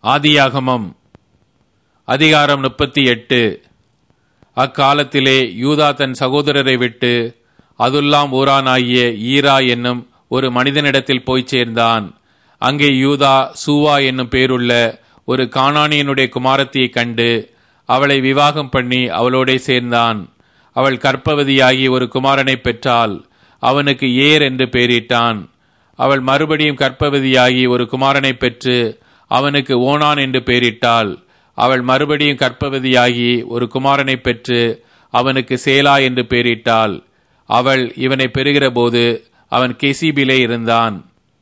ஆதியாகமம் அதிகாரம் முப்பத்தி எட்டு அக்காலத்திலே யூதா தன் சகோதரரை விட்டு அதுல்லாம் ஊரானாகிய ஈரா என்னும் ஒரு மனிதனிடத்தில் போய் சேர்ந்தான் அங்கே யூதா சூவா என்னும் பேருள்ள ஒரு கானானியனுடைய குமாரத்தியைக் கண்டு அவளை விவாகம் பண்ணி அவளோடே சேர்ந்தான் அவள் கற்பவதியாகி ஒரு குமாரனை பெற்றாள் அவனுக்கு ஏர் என்று பெயரிட்டான் அவள் மறுபடியும் கற்பவதியாகி ஒரு குமாரனை பெற்று அவனுக்கு ஓனான் என்று பெயரிட்டாள் அவள் மறுபடியும் கற்பவதியாகி ஒரு குமாரனை பெற்று அவனுக்கு சேலா என்று பெயரிட்டாள் அவள் இவனை பெறுகிறபோது அவன் கெசிபிலே இருந்தான்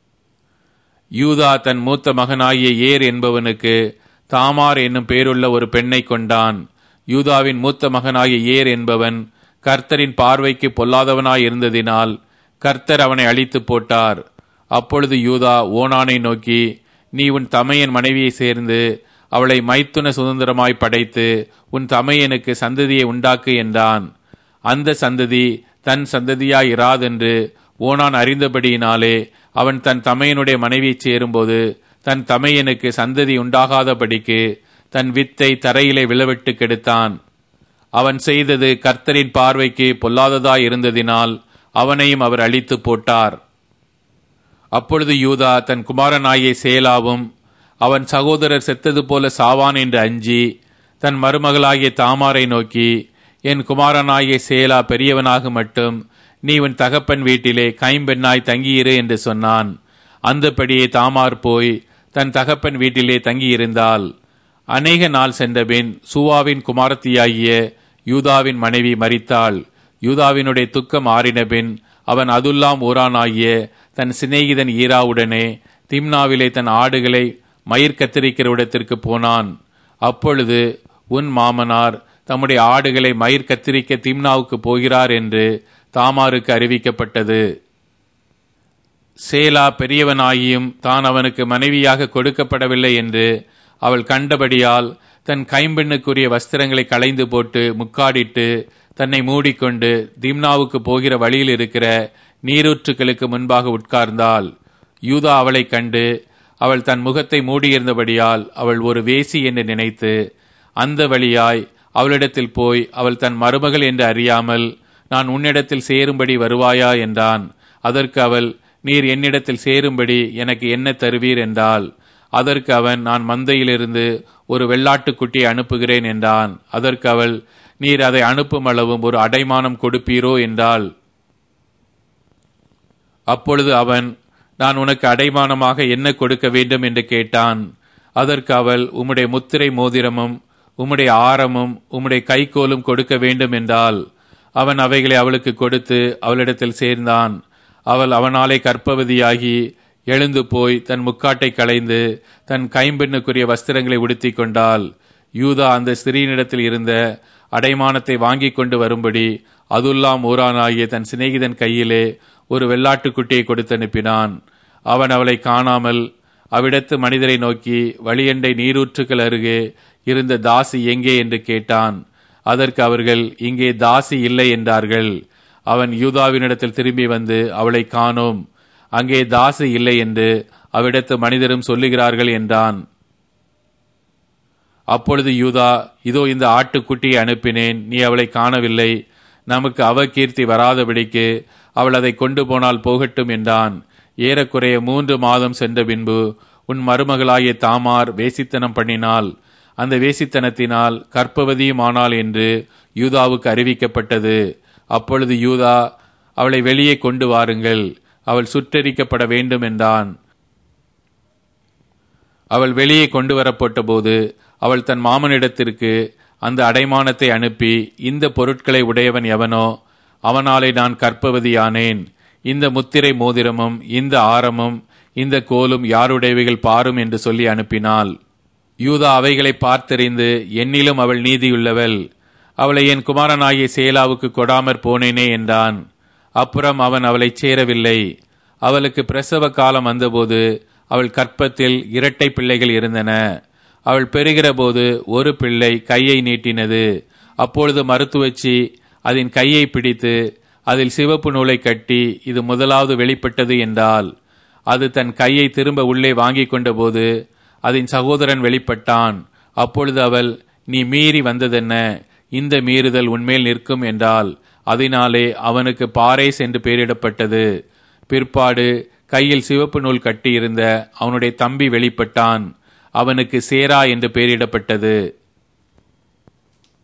யூதா தன் மூத்த மகனாகிய ஏர் என்பவனுக்கு தாமார் என்னும் பேருள்ள ஒரு பெண்ணை கொண்டான் யூதாவின் மூத்த மகனாகிய ஏர் என்பவன் கர்த்தரின் பார்வைக்கு பொல்லாதவனாய் இருந்ததினால் கர்த்தர் அவனை அழித்து போட்டார் அப்பொழுது யூதா ஓனானை நோக்கி நீ உன் தமையன் மனைவியை சேர்ந்து அவளை மைத்துன சுதந்திரமாய் படைத்து உன் தமையனுக்கு சந்ததியை உண்டாக்கு என்றான் அந்த சந்ததி தன் சந்ததியாய் இராதென்று ஓனான் அறிந்தபடியினாலே அவன் தன் தமையனுடைய மனைவியைச் சேரும்போது தன் தமையனுக்கு சந்ததி உண்டாகாதபடிக்கு தன் வித்தை தரையிலே விழவிட்டு கெடுத்தான் அவன் செய்தது கர்த்தரின் பார்வைக்கு பொல்லாததாய் இருந்ததினால் அவனையும் அவர் அழித்து போட்டார் அப்பொழுது யூதா தன் குமாரனாகிய சேலாவும் அவன் சகோதரர் செத்தது போல சாவான் என்று அஞ்சி தன் மருமகளாகிய தாமாரை நோக்கி என் குமாரனாகிய சேலா பெரியவனாக மட்டும் நீ உன் தகப்பன் வீட்டிலே கைம்பெண்ணாய் தங்கியிரு என்று சொன்னான் அந்தபடியே தாமார் போய் தன் தகப்பன் வீட்டிலே தங்கியிருந்தாள் அநேக நாள் சென்றபின் சூவாவின் குமாரத்தியாகிய யூதாவின் மனைவி மரித்தாள் யூதாவினுடைய துக்கம் ஆறினபின் அவன் அதுல்லாம் ஊரானாகிய தன் சிநேகிதன் ஈராவுடனே திம்னாவிலே தன் ஆடுகளை மயிர் கத்திரிக்கிற இடத்திற்கு போனான் அப்பொழுது உன் மாமனார் தம்முடைய ஆடுகளை மயிர் கத்திரிக்க திம்னாவுக்கு போகிறார் என்று தாமாருக்கு அறிவிக்கப்பட்டது சேலா பெரியவனாகியும் தான் அவனுக்கு மனைவியாக கொடுக்கப்படவில்லை என்று அவள் கண்டபடியால் தன் கைம்பெண்ணுக்குரிய வஸ்திரங்களை களைந்து போட்டு முக்காடிட்டு தன்னை மூடிக்கொண்டு திம்னாவுக்கு போகிற வழியில் இருக்கிற நீரூற்றுக்களுக்கு முன்பாக உட்கார்ந்தாள் யூதா அவளைக் கண்டு அவள் தன் முகத்தை மூடியிருந்தபடியால் அவள் ஒரு வேசி என்று நினைத்து அந்த வழியாய் அவளிடத்தில் போய் அவள் தன் மருமகள் என்று அறியாமல் நான் உன்னிடத்தில் சேரும்படி வருவாயா என்றான் அதற்கு அவள் நீர் என்னிடத்தில் சேரும்படி எனக்கு என்ன தருவீர் என்றாள் அதற்கு அவன் நான் மந்தையிலிருந்து ஒரு வெள்ளாட்டுக்குட்டியை அனுப்புகிறேன் என்றான் அதற்கு அவள் நீர் அதை அனுப்பும் அளவும் ஒரு அடைமானம் கொடுப்பீரோ என்றாள் அப்பொழுது அவன் நான் உனக்கு அடைமானமாக என்ன கொடுக்க வேண்டும் என்று கேட்டான் அதற்கு அவள் உம்முடைய முத்திரை மோதிரமும் உம்முடைய ஆரமும் உம்முடைய கைகோலும் கொடுக்க வேண்டும் என்றால் அவன் அவைகளை அவளுக்கு கொடுத்து அவளிடத்தில் சேர்ந்தான் அவள் அவனாலே கற்பவதியாகி எழுந்து போய் தன் முக்காட்டை களைந்து தன் கைம்பெண்ணுக்குரிய வஸ்திரங்களை உடுத்தி கொண்டாள் யூதா அந்த ஸ்திரீனிடத்தில் இருந்த அடைமானத்தை வாங்கி கொண்டு வரும்படி அதுல்லாம் ஊரானாகிய தன் சிநேகிதன் கையிலே ஒரு வெள்ளாட்டுக்குட்டியை கொடுத்து அனுப்பினான் அவன் அவளை காணாமல் அவ்விடத்து மனிதரை நோக்கி வழியண்டை நீரூற்றுக்கள் அருகே இருந்த தாசி எங்கே என்று கேட்டான் அதற்கு அவர்கள் இங்கே தாசி இல்லை என்றார்கள் அவன் யூதாவினிடத்தில் திரும்பி வந்து அவளை காணோம் அங்கே தாசி இல்லை என்று அவ்விடத்து மனிதரும் சொல்லுகிறார்கள் என்றான் அப்பொழுது யூதா இதோ இந்த ஆட்டுக்குட்டியை அனுப்பினேன் நீ அவளை காணவில்லை நமக்கு அவகீர்த்தி வராதபடிக்கு அவள் அதை கொண்டு போனால் போகட்டும் என்றான் ஏறக்குறைய மூன்று மாதம் சென்ற பின்பு உன் மருமகளாகிய தாமார் வேசித்தனம் பண்ணினாள் அந்த வேசித்தனத்தினால் கற்பவதியும் ஆனாள் என்று யூதாவுக்கு அறிவிக்கப்பட்டது அப்பொழுது யூதா அவளை வெளியே கொண்டு வாருங்கள் அவள் சுற்றரிக்கப்பட வேண்டும் என்றான் அவள் வெளியே கொண்டு வரப்பட்ட போது அவள் தன் மாமனிடத்திற்கு அந்த அடைமானத்தை அனுப்பி இந்த பொருட்களை உடையவன் எவனோ அவனாலே நான் கற்பவதியானேன் இந்த முத்திரை மோதிரமும் இந்த ஆரமும் இந்த கோலும் யாருடையவைகள் பாரும் என்று சொல்லி அனுப்பினாள் யூதா அவைகளை பார்த்தறிந்து என்னிலும் அவள் நீதியுள்ளவள் அவளை என் குமாரனாகிய சேலாவுக்கு கொடாமற் போனேனே என்றான் அப்புறம் அவன் அவளைச் சேரவில்லை அவளுக்கு பிரசவ காலம் வந்தபோது அவள் கற்பத்தில் இரட்டை பிள்ளைகள் இருந்தன அவள் பெறுகிற போது ஒரு பிள்ளை கையை நீட்டினது அப்பொழுது மருத்துவச்சி அதன் கையை பிடித்து அதில் சிவப்பு நூலை கட்டி இது முதலாவது வெளிப்பட்டது என்றால் அது தன் கையை திரும்ப உள்ளே வாங்கி கொண்டபோது அதன் சகோதரன் வெளிப்பட்டான் அப்பொழுது அவள் நீ மீறி வந்ததென்ன இந்த மீறுதல் உன்மேல் நிற்கும் என்றால் அதனாலே அவனுக்கு பாரேஸ் என்று பெயரிடப்பட்டது பிற்பாடு கையில் சிவப்பு நூல் கட்டியிருந்த அவனுடைய தம்பி வெளிப்பட்டான் அவனுக்கு சேரா என்று பெயரிடப்பட்டது